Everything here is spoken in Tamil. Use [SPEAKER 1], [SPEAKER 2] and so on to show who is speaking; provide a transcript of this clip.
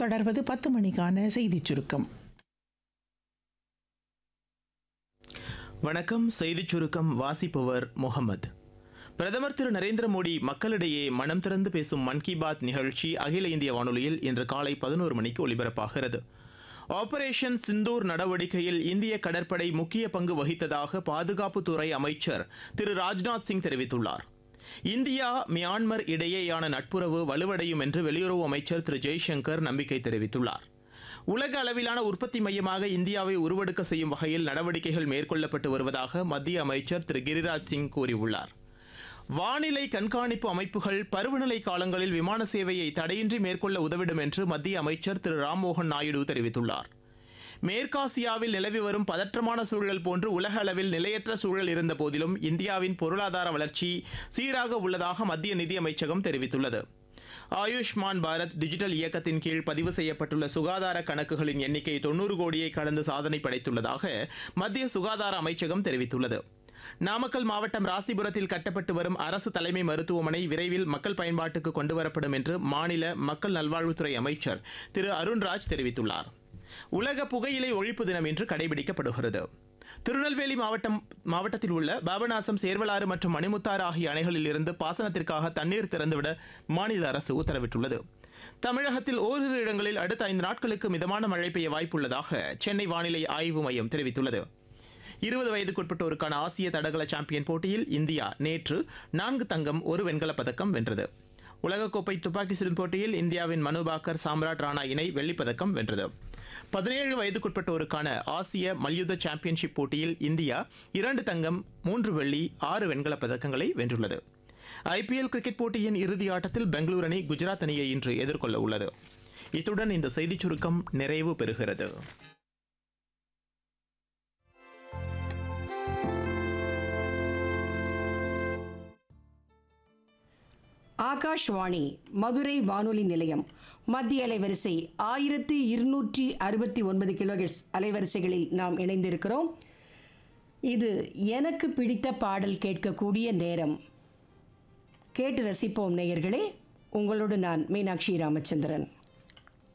[SPEAKER 1] தொடர்வது பத்து மணிக்கான செய்திச் சுருக்கம்
[SPEAKER 2] வணக்கம் செய்திச் சுருக்கம் வாசிப்பவர் முகமது பிரதமர் திரு நரேந்திர மோடி மக்களிடையே மனம் திறந்து பேசும் மன் கி பாத் நிகழ்ச்சி அகில இந்திய வானொலியில் இன்று காலை பதினோரு மணிக்கு ஒலிபரப்பாகிறது ஆபரேஷன் சிந்தூர் நடவடிக்கையில் இந்திய கடற்படை முக்கிய பங்கு வகித்ததாக பாதுகாப்புத்துறை அமைச்சர் திரு ராஜ்நாத் சிங் தெரிவித்துள்ளார் இந்தியா மியான்மர் இடையேயான நட்புறவு வலுவடையும் என்று வெளியுறவு அமைச்சர் திரு ஜெய்சங்கர் நம்பிக்கை தெரிவித்துள்ளார் உலக அளவிலான உற்பத்தி மையமாக இந்தியாவை உருவெடுக்க செய்யும் வகையில் நடவடிக்கைகள் மேற்கொள்ளப்பட்டு வருவதாக மத்திய அமைச்சர் திரு கிரிராஜ் சிங் கூறியுள்ளார் வானிலை கண்காணிப்பு அமைப்புகள் பருவநிலை காலங்களில் விமான சேவையை தடையின்றி மேற்கொள்ள உதவிடும் என்று மத்திய அமைச்சர் திரு ராம்மோகன் நாயுடு தெரிவித்துள்ளார் மேற்காசியாவில் நிலவி வரும் பதற்றமான சூழல் போன்று உலக அளவில் நிலையற்ற சூழல் இருந்த போதிலும் இந்தியாவின் பொருளாதார வளர்ச்சி சீராக உள்ளதாக மத்திய நிதியமைச்சகம் தெரிவித்துள்ளது ஆயுஷ்மான் பாரத் டிஜிட்டல் இயக்கத்தின் கீழ் பதிவு செய்யப்பட்டுள்ள சுகாதார கணக்குகளின் எண்ணிக்கை தொண்ணூறு கோடியை கடந்து சாதனை படைத்துள்ளதாக மத்திய சுகாதார அமைச்சகம் தெரிவித்துள்ளது நாமக்கல் மாவட்டம் ராசிபுரத்தில் கட்டப்பட்டு வரும் அரசு தலைமை மருத்துவமனை விரைவில் மக்கள் பயன்பாட்டுக்கு கொண்டுவரப்படும் என்று மாநில மக்கள் நல்வாழ்வுத்துறை அமைச்சர் திரு அருண்ராஜ் தெரிவித்துள்ளார் உலக புகையிலை ஒழிப்பு தினம் இன்று கடைபிடிக்கப்படுகிறது திருநெல்வேலி மாவட்டம் மாவட்டத்தில் உள்ள பாபநாசம் சேர்வலாறு மற்றும் மணிமுத்தாறு ஆகிய அணைகளில் இருந்து பாசனத்திற்காக தண்ணீர் திறந்துவிட மாநில அரசு உத்தரவிட்டுள்ளது தமிழகத்தில் ஓரிரு இடங்களில் அடுத்த ஐந்து நாட்களுக்கு மிதமான மழை பெய்ய வாய்ப்புள்ளதாக சென்னை வானிலை ஆய்வு மையம் தெரிவித்துள்ளது இருபது வயதுக்குட்பட்டோருக்கான ஆசிய தடகள சாம்பியன் போட்டியில் இந்தியா நேற்று நான்கு தங்கம் ஒரு வெண்கலப் பதக்கம் வென்றது உலகக்கோப்பை துப்பாக்கி சுடும் போட்டியில் இந்தியாவின் மனு பாக்கர் சாம்ராட் ராணா இணை வெள்ளிப்பதக்கம் வென்றது பதினேழு வயதுக்குட்பட்டோருக்கான ஆசிய மல்யுத்த சாம்பியன்ஷிப் போட்டியில் இந்தியா இரண்டு தங்கம் மூன்று வெள்ளி ஆறு வெண்கலப் பதக்கங்களை வென்றுள்ளது ஐபிஎல் கிரிக்கெட் போட்டியின் இறுதி ஆட்டத்தில் பெங்களூரு அணி குஜராத் அணியை இன்று எதிர்கொள்ள உள்ளது இத்துடன் இந்த செய்திச் சுருக்கம் நிறைவு பெறுகிறது
[SPEAKER 3] ஆகாஷ்வாணி மதுரை வானொலி நிலையம் மத்திய அலைவரிசை ஆயிரத்தி இருநூற்றி அறுபத்தி ஒன்பது கிலோஹெர்ட்ஸ் அலைவரிசைகளில் நாம் இணைந்திருக்கிறோம் இது எனக்கு பிடித்த பாடல் கேட்கக்கூடிய நேரம் கேட்டு ரசிப்போம் நேயர்களே உங்களோடு நான் மீனாட்சி ராமச்சந்திரன்